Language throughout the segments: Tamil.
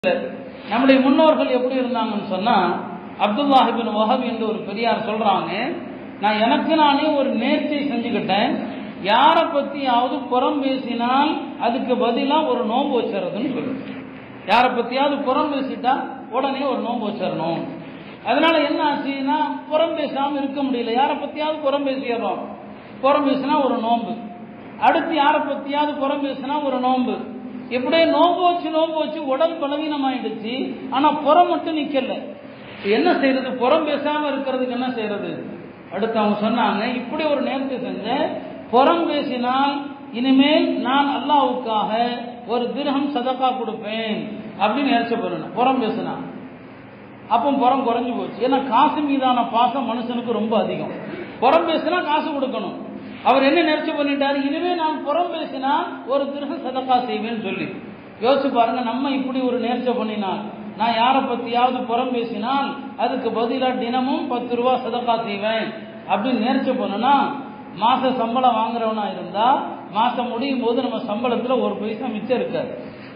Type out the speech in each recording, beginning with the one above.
நம்முடைய முன்னோர்கள் எப்படி இருந்தாங்கன்னு சொன்னா அப்துல்லாஹிபின் வஹப் என்று ஒரு பெரியார் சொல்றாங்க நான் எனக்கு நானே ஒரு நேர்ச்சை செஞ்சுக்கிட்டேன் யாரை பத்தியாவது புறம் பேசினால் அதுக்கு பதிலா ஒரு நோன்பு வச்சிடறதுன்னு சொல்லு யாரை பத்தியாவது புறம் பேசிட்டா உடனே ஒரு நோன்பு வச்சிடணும் அதனால என்ன ஆச்சுன்னா புறம் பேசாம இருக்க முடியல யாரை பத்தியாவது புறம் பேசிடுறோம் புறம் பேசினா ஒரு நோன்பு அடுத்து யாரை பத்தியாவது புறம் பேசினா ஒரு நோன்பு இப்படியே நோம்பு வச்சு நோம்பு வச்சு உடல் பலவீனமாயிடுச்சு ஆனா புறம் மட்டும் நிக்கல என்ன செய்யறது புறம் பேசாம இருக்கிறதுக்கு என்ன செய்யறது அடுத்து அவங்க சொன்னாங்க இப்படி ஒரு நேரத்தை செஞ்ச புறம் பேசினால் இனிமேல் நான் அல்லாவுக்காக ஒரு திரகம் சதக்கா கொடுப்பேன் அப்படின்னு நினைச்ச பண்ணணும் புறம் பேசினா அப்போ புறம் குறைஞ்சு போச்சு ஏன்னா காசு மீதான பாசம் மனுஷனுக்கு ரொம்ப அதிகம் புறம் பேசினா காசு கொடுக்கணும் அவர் என்ன நினைச்சு பண்ணிட்டாரு இனிமே நான் புறம் பேசினா ஒரு திருக சதக்கா செய்வேன்னு சொல்லி யோசிச்சு பாருங்க நம்ம இப்படி ஒரு நேர்ச்சை பண்ணினால் நான் யாரை பத்தியாவது புறம் பேசினால் அதுக்கு பதிலாக தினமும் பத்து ரூபா சதக்கா செய்வேன் அப்படின்னு நேர்ச்சை பண்ணுனா மாச சம்பளம் வாங்குறவனா இருந்தா மாசம் முடியும் போது நம்ம சம்பளத்துல ஒரு பைசா மிச்சம் இருக்காது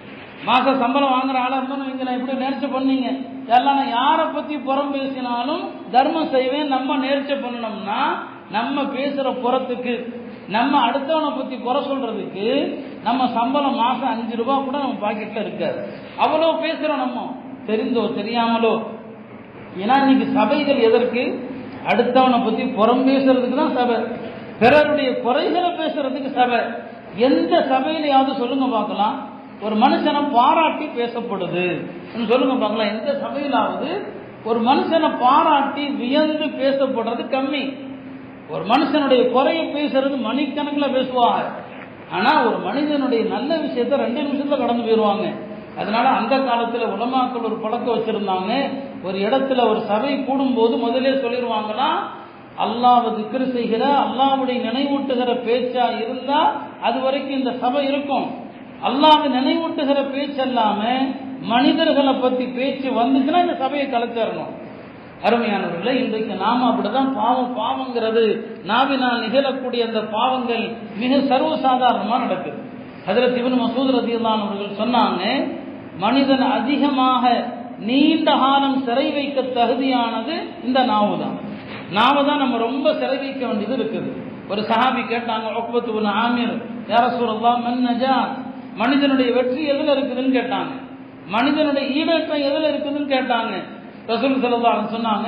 மாச சம்பளம் வாங்குற ஆளா இருந்தோம் நீங்க நான் எப்படி நேர்ச்சை பண்ணீங்க எல்லாம் நான் யாரை பத்தி புறம் பேசினாலும் தர்மம் செய்வேன் நம்ம நேர்ச்சை பண்ணணும்னா நம்ம பேசுற புறத்துக்கு நம்ம அடுத்தவனை பத்தி குறை சொல்றதுக்கு நம்ம சம்பளம் மாசம் அஞ்சு ரூபாய் கூட நம்ம பாக்கெட்ல இருக்காது அவ்வளோ பேசுறோம் நம்ம தெரிந்தோ தெரியாமலோ ஏன்னா இன்னைக்கு சபைகள் எதற்கு அடுத்தவனை பத்தி புறம் பேசுறதுக்கு தான் சபை பிறருடைய குறைகளை பேசுறதுக்கு சபை எந்த சபையிலையாவது சொல்லுங்க பார்க்கலாம் ஒரு மனுஷனை பாராட்டி பேசப்படுது சொல்லுங்க பார்க்கலாம் எந்த சபையிலாவது ஒரு மனுஷனை பாராட்டி வியந்து பேசப்படுறது கம்மி ஒரு மனுஷனுடைய குறைய பேசுறது மணிக்கணக்கில் பேசுவாங்க ஆனா ஒரு மனிதனுடைய நல்ல விஷயத்த ரெண்டு நிமிஷத்துல கடந்து போயிடுவாங்க அதனால அந்த காலத்துல உலமாக்கள் ஒரு பழக்கம் வச்சிருந்தாங்க ஒரு இடத்துல ஒரு சபை கூடும்போது முதலே சொல்லிடுவாங்களா அல்லாவை திக்ரு செய்கிற அல்லாவுடைய நினைவூட்டுகிற பேச்சா இருந்தா அது வரைக்கும் இந்த சபை இருக்கும் அல்லாவை நினைவூட்டுகிற பேச்சு அல்லாம மனிதர்களை பத்தி பேச்சு வந்துச்சுன்னா இந்த சபையை கலைச்சிடணும் அருமையானவர்களே இன்றைக்கு நாம அப்படிதான் பாவம் பாவங்கிறது நாவினால் நிகழக்கூடிய அந்த பாவங்கள் மிக சர்வசாதாரணமா நடக்குது அதில் சிவன் மசூத் ரதியல்லான் அவர்கள் சொன்னாங்க மனிதன் அதிகமாக நீண்ட காலம் சிறை வைக்க தகுதியானது இந்த நாவு தான் நாம தான் நம்ம ரொம்ப சிறை வைக்க வேண்டியது இருக்குது ஒரு சஹாபி கேட்டாங்க ஒப்பத்து ஆமீர் யார சூழல்லாம் மன்னஜா மனிதனுடைய வெற்றி எதுல இருக்குதுன்னு கேட்டாங்க மனிதனுடைய ஈடேற்றம் எதுல இருக்குதுன்னு கேட்டாங்க ரசூல் செலவாளன் சொன்னாங்க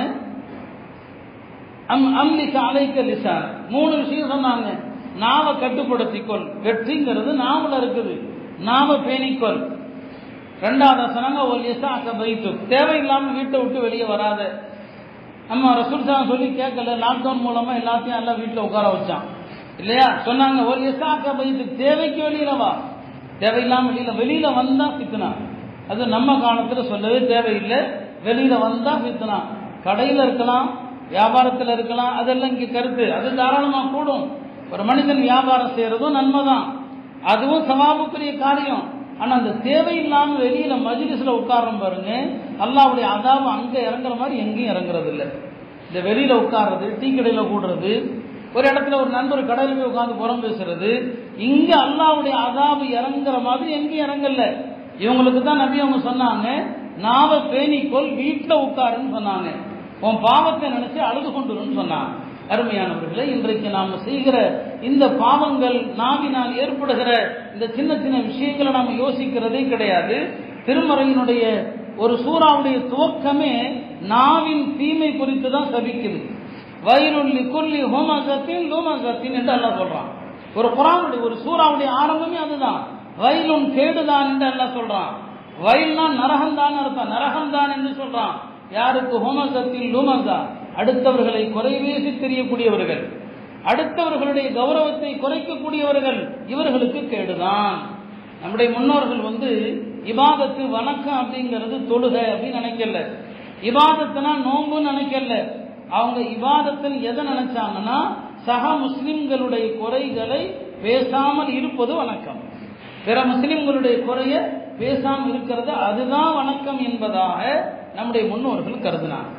அம் அம்லிக்க அலைக்க லிசான் மூணு விஷயம் சொன்னாங்க நாம கட்டுப்படுத்திக்கொள் வெற்றிங்கிறது நாமல இருக்குது நாம பேணிக்கொள் ரெண்டாவது சொன்னாங்க ஒரு லிசாக்க பைத்து தேவையில்லாம வீட்டை விட்டு வெளியே வராத நம்ம ரசூல் சாஹ் சொல்லி கேட்கல லாக்டவுன் மூலமா எல்லாத்தையும் எல்லாம் வீட்டில் உட்கார வச்சான் இல்லையா சொன்னாங்க ஒரு லிசாக்க பைத்து தேவைக்கு வெளியில வா தேவையில்லாம வெளியில வெளியில வந்தா சித்தனா அது நம்ம காலத்துல சொல்லவே தேவையில்லை வெளியில வந்தா பித்தனா கடையில இருக்கலாம் வியாபாரத்தில் இருக்கலாம் அதெல்லாம் இங்க கருத்து அது தாராளமா கூடும் ஒரு மனிதன் வியாபாரம் செய்யறதும் நன்மைதான் அதுவும் சவாபுக்குரிய காரியம் ஆனா அந்த தேவையில்லாம வெளியில மஜிலிஸ்ல உட்காரம் பாருங்க அல்லாவுடைய அதாவும் அங்க இறங்குற மாதிரி எங்கேயும் இறங்குறது இல்லை இந்த வெளியில உட்கார்றது டீ கடையில கூடுறது ஒரு இடத்துல ஒரு நண்பர் கடையில் போய் உட்காந்து புறம் பேசுறது இங்க அல்லாவுடைய அதாவு இறங்குற மாதிரி எங்கேயும் இறங்கல இவங்களுக்கு தான் நபி அவங்க சொன்னாங்க நாவ பேணிக்கொள் வீட்டில் உட்காருன்னு சொன்னாங்க உன் பாவத்தை நினைச்சு அழுது கொண்டுருன்னு சொன்னாங்க அருமையானவர்களே இன்றைக்கு நாம் செய்கிற இந்த பாவங்கள் நாவினால் ஏற்படுகிற இந்த சின்ன சின்ன விஷயங்களை நாம் யோசிக்கிறதே கிடையாது திருமறையினுடைய ஒரு சூறாவுடைய துவக்கமே நாவின் தீமை குறித்து தான் சபிக்குது வயிறுள்ளி கொல்லி ஹோமசத்தின் லோமசத்தின் என்று அல்ல சொல்றான் ஒரு குரானுடைய ஒரு சூறாவுடைய ஆரம்பமே அதுதான் வயலும் கேடுதான் என்று அல்ல சொல்றான் வயல்னா நரகம் தான் அர்த்தம் நரகம் தான் என்று சொல்றான் யாருக்கு ஹோமசத்தில் லூமசா அடுத்தவர்களை குறைவேசி தெரியக்கூடியவர்கள் அடுத்தவர்களுடைய கௌரவத்தை குறைக்கக்கூடியவர்கள் இவர்களுக்கு கேடுதான் நம்முடைய முன்னோர்கள் வந்து இபாதத்து வணக்கம் அப்படிங்கிறது தொழுகை அப்படின்னு நினைக்கல இபாதத்துனா நோம்புன்னு நினைக்கல அவங்க இபாதத்தில் எதை நினைச்சாங்கன்னா சக முஸ்லிம்களுடைய குறைகளை பேசாமல் இருப்பது வணக்கம் பிற முஸ்லிம்களுடைய குறைய பேசாமல் இருக்கிறது அதுதான் வணக்கம் என்பதாக நம்முடைய முன்னோர்கள் கருதினார்